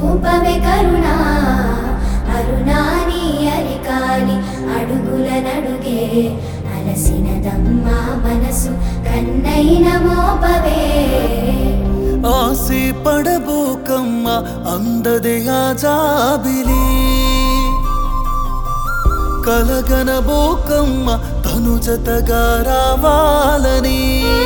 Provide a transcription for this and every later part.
చూపవే కరుణా అరుణాని అరికాలి అడుగుల నడుగే అలసినదమ్మా మనసు కన్నైన మోపవే ఆసే పడబోకమ్మ అందదే ఆ జాబిలి కలగనబోకమ్మ తను జతగా రావాలని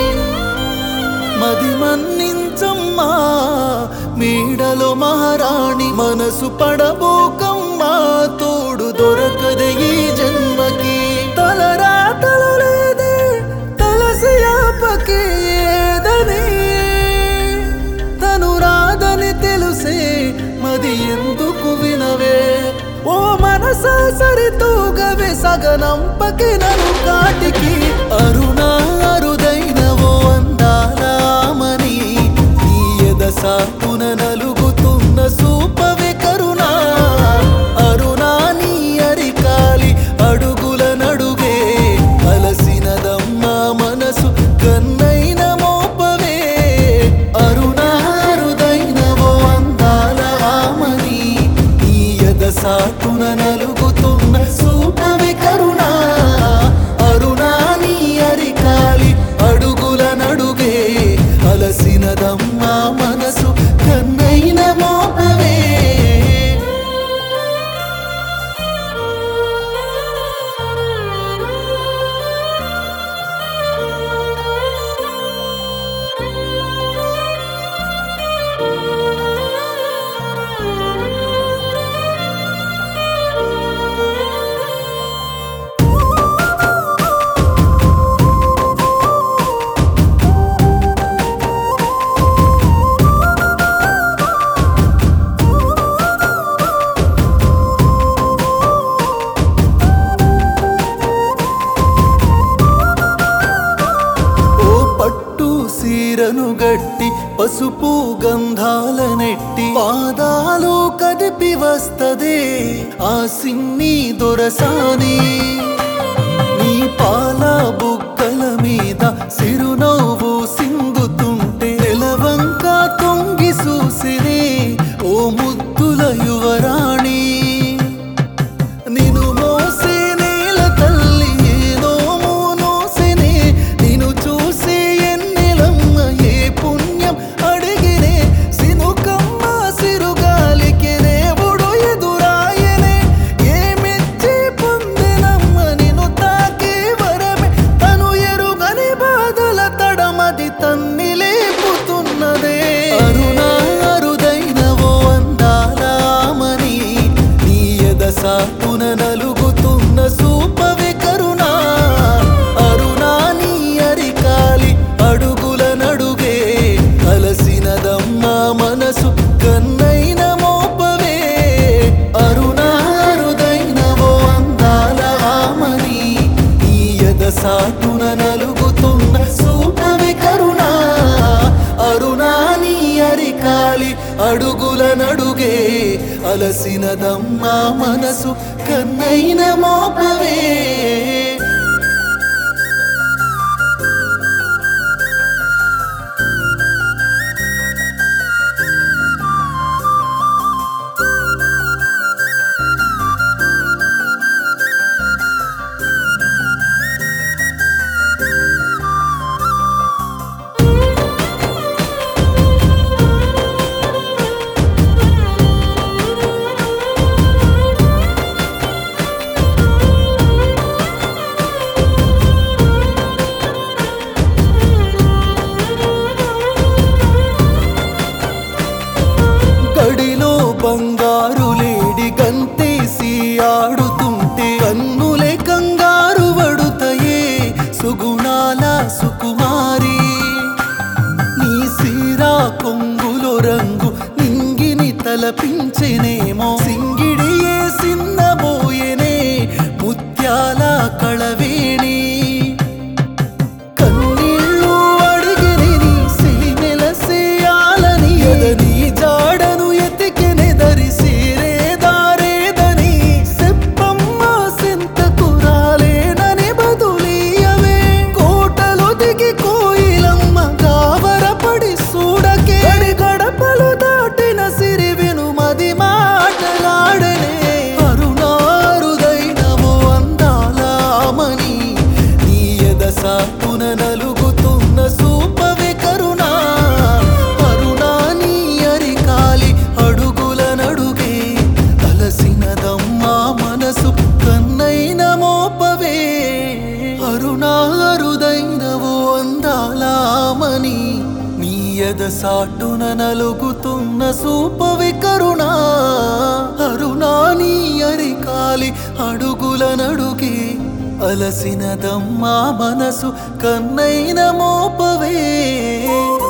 మది మన్నించమ్మా మేడలో మహారాణి మనసు పడబోకమ్మ తోడు దొరకదే ఈ జన్మకి తలరా తలలేదే తలసి ఆపకే ఏదని తను రాదని తెలుసే మది ఎందుకు వినవే ఓ మనసా సరితూగవే సగనంపకి నన్ను కాటికి అరుణ అరుదైన ఓ అందాలామని నీ ఎద సాకున నలుగుతున్న సూపవే కరుణ అరుణా నీ అరికాలి అడుగుల నడుగే అలసినదమ్మా మనసు కన్నైన మోపవే అరుణారుదైన ఓ అందాల ఆమని నీ ఎద సాటున నలుగుతున్న సూపవే కరుణ అరుణా నీ అరికాలి అడుగుల నడుగే అలసినదమ్మా మనసు కన్నైన మోపవే ఓ పట్టు సీరను గట్టి పసుపు గంధాల నెట్టి పాదాలు కదిపి వస్తదే ఆ సిన్ని దొరసాని నీ పాల బుగ్గల మీద సిరునవ్వు సింగుతుంటే నెలవంక తొంగి చూసినే ఓ ముద్దుల యువరాణి నిను మోసే నేల తల్లి నోము నోసినే నిను చూసే ఎన్నెలమ్మ ఏ పుణ్యం అడిగినే సినుకమ్మ సిరుగాలికి దేవుడు ఎదురాయనే ఏమిచ్చి పొందినమ్మ నిన్ను తాకే వరమే తను ఎరుగని బాధల తడమది తన్ని లేపుతున్నదే అరుణా అరుదైన ఓ అందాలామని నీ ఎద సాకున నలుగుతున్న సూపవే కరుణ అరుణా నీ అరికాలి అడుగుల నడుగే అలసినదమ్మా మనసు కన్నైన మోపవే అరుణారుదైన ఓ అందాల ఆమని నీ ఎద సాటున నలుగుతున్న సూపవే కరుణ అరుణా నీ అరికాలి అడుగుల నడుగే అలసినదమ్మా మనసు కన్నైన మోపవే గడిలో బంగారు లేడి గంతేసి ఆడుతుంటే కన్నులే కంగారు వడుతయే సుగుణాల సుకుమారి నీ సీరా కొంగులో రంగు నింగిని తలపించెనేమో సింగిడియే సిన్నబోయెనే ముత్యాల కళవేణి కన్నీళ్ళు అడిగిని నీ సిలిమెల సేయాలని ఎదని జాడను ఎతికెనే దరిసిరే దారేదని సెప్పమ్మ సెంతకు రాలేనని బదులీయవే కోటలు దిగి కోయిలమ్మ గావరపడి చూడకే గడి గడపలు దాటిన సిరి విను మద ఎదసాటున నలుగుతున్న సూపవి కరుణ అరుణాని అరికాలి అడుగుల నడుగే అలసినదమ్మా మనసు కన్నైన మోపవే